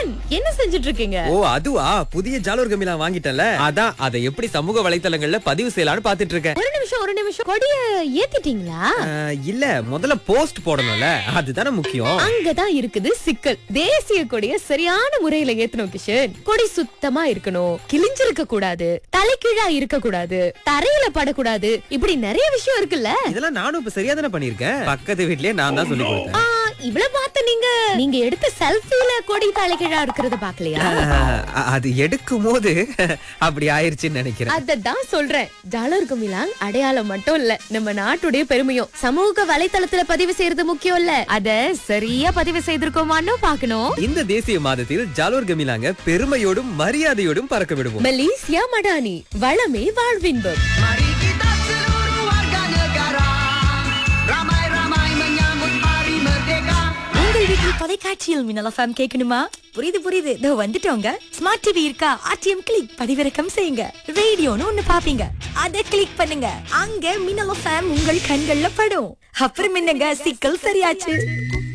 கிஷன் என்ன செஞ்சுட்டு இருக்கீங்க ஓ அதுவா புதிய ஜாலூர் கமிலா வாங்கிட்டேன்ல அதான் அதை எப்படி சமூக வலைத்தளங்கள்ல பதிவு செய்யலாம்னு பாத்துட்டு இருக்கேன் ஒரு நிமிஷம் ஒரு நிமிஷம் கொடிய ஏத்திட்டீங்களா அஹ், இல்ல முதல்ல போஸ்ட் போடணும்ல அதுதானே முக்கியம் அங்கதான் இருக்குது சிக்கல் தேசிய கொடிய சரியான முறையில ஏத்தணும் கிஷன் கொடி சுத்தமா இருக்கணும் கிழிஞ்சிருக்க கூடாது தலைகீழா இருக்க கூடாது தரையில படக்கூடாது இப்படி நிறைய விஷயம் இருக்குல்ல இதெல்லாம் நானும் இப்ப சரியா தானே பண்ணிருக்கேன் பக்கத்து வீட்லயே நான் தான் சொல்லி கொடுத்தேன் ஆ, இவ்வளவு பார்த்த நீங்க நீங்க எடுத்த செல்ஃபில கொடி தலைகீழா இருக்கிறத பாக்கலையா அஹ், அது எடுக்கும் போது அப்படி ஆயிருச்சுன்னு நினைக்கிறேன் அததான் சொல்றேன் டாலர் குமிலாங் அடையாளம் மட்டும் இல்ல நம்ம நாட்டுடைய பெருமையும் சமூக வலைத்தளத்துல பதிவு செய்யறது முக்கியம் இல்ல அத சரியா பதிவு செய்திருக்கோமான்னு பாக்கணும் இந்த தேசிய மாதத்தில் ஜாலூர் கமிலாங்க பெருமையோடும் மரியாதையோடும் பறக்க விடுவோம் மலேசியா மடானி வளமே வாழ்வின்பம் Mari kita seluruh warga negara Ramai-ramai menyambut hari merdeka உங்கள் வீட்டில் தொலைக்காட்சியில் மின்னல் எஃப்எம் கேட்கணுமா புரியுது புரியுது இதோ வந்துட்டோங்க ஸ்மார்ட் டிவி இருக்கா ஆர்டிஎம் கிளிக் பதிவிறக்கம் செய்யுங்க ரேடியோன்னு ஒண்ணு பாப்பீங்க அத கிளிக் பண்ணுங்க அங்க மின்னல் எஃப்எம் உங்கள் கண்கள்ல படும் அப்புறம் என்னங்க சிக்கல் சரியாச்சு